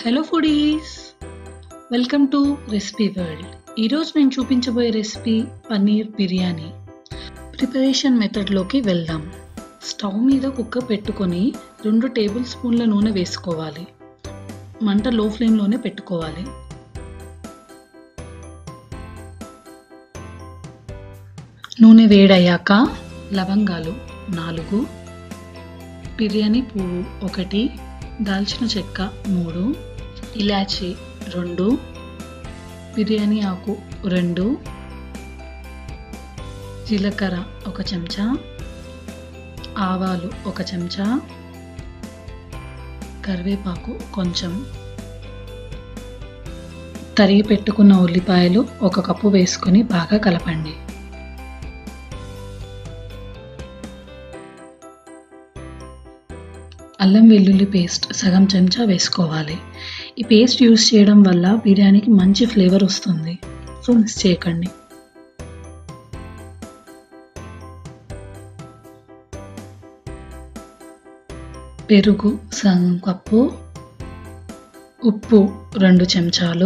hello foodies welcome to recipe world ఈరోజు నేను చూపించబోయే రెసిపీ పన్నీర్ బిర్యానీ ప్రిపరేషన్ మెథడ్లోకి వెళ్దాం స్టవ్ మీద కుక్క పెట్టుకొని రెండు టేబుల్ స్పూన్ల నూనె వేసుకోవాలి మంట లో ఫ్లేమ్లోనే పెట్టుకోవాలి నూనె వేడయ్యాక లవంగాలు నాలుగు బిర్యానీ పువ్వు ఒకటి దాల్చిన చెక్క మూడు ఇలాచి రెండు బిర్యానీ ఆకు రెండు జీలకర్ర ఒక చెంచా ఆవాలు ఒక చెంచా కరివేపాకు కొంచెం తరిగి పెట్టుకున్న ఉల్లిపాయలు ఒక కప్పు వేసుకొని బాగా కలపండి అల్లం వెల్లుల్లి పేస్ట్ సగం చెంచా వేసుకోవాలి ఈ పేస్ట్ యూస్ చేయడం వల్ల బిర్యానీకి మంచి ఫ్లేవర్ వస్తుంది సో మిస్ చేయకండి పెరుగు సగం కప్పు ఉప్పు రెండు చెంచాలు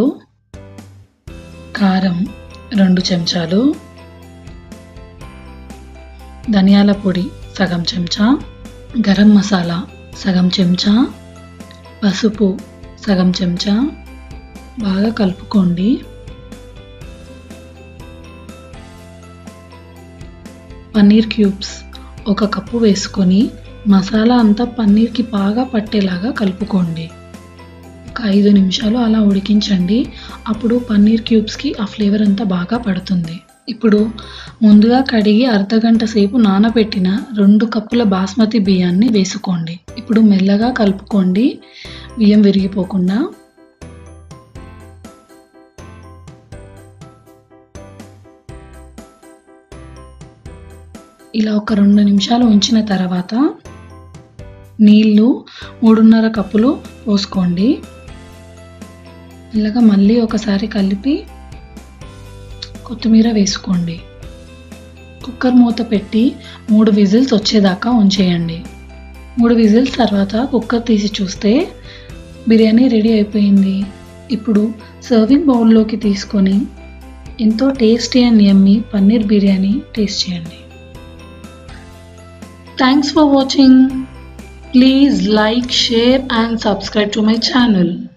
కారం రెండు చెంచాలు ధనియాల పొడి సగం చెంచా గరం మసాలా సగం చెంచా పసుపు సగం చెంచా బాగా కలుపుకోండి పన్నీర్ క్యూబ్స్ ఒక కప్పు వేసుకొని మసాలా అంతా పన్నీర్కి బాగా పట్టేలాగా కలుపుకోండి ఒక ఐదు నిమిషాలు అలా ఉడికించండి అప్పుడు పన్నీర్ క్యూబ్స్కి ఆ ఫ్లేవర్ అంతా బాగా పడుతుంది ఇప్పుడు ముందుగా కడిగి అర్ధగంట సేపు నానబెట్టిన రెండు కప్పుల బాస్మతి బియ్యాన్ని వేసుకోండి ఇప్పుడు మెల్లగా కలుపుకోండి బియ్యం విరిగిపోకుండా ఇలా ఒక రెండు నిమిషాలు ఉంచిన తర్వాత నీళ్ళు మూడున్నర కప్పులు పోసుకోండి ఇలాగా మళ్ళీ ఒకసారి కలిపి కొత్తిమీర వేసుకోండి కుక్కర్ మూత పెట్టి మూడు విజిల్స్ వచ్చేదాకా ఉంచేయండి మూడు విజిల్స్ తర్వాత కుక్కర్ తీసి చూస్తే బిర్యానీ రెడీ అయిపోయింది ఇప్పుడు సర్వింగ్ బౌల్లోకి తీసుకొని ఎంతో tasty and yummy paneer biryani taste చేయండి thanks for watching please like share and subscribe to my channel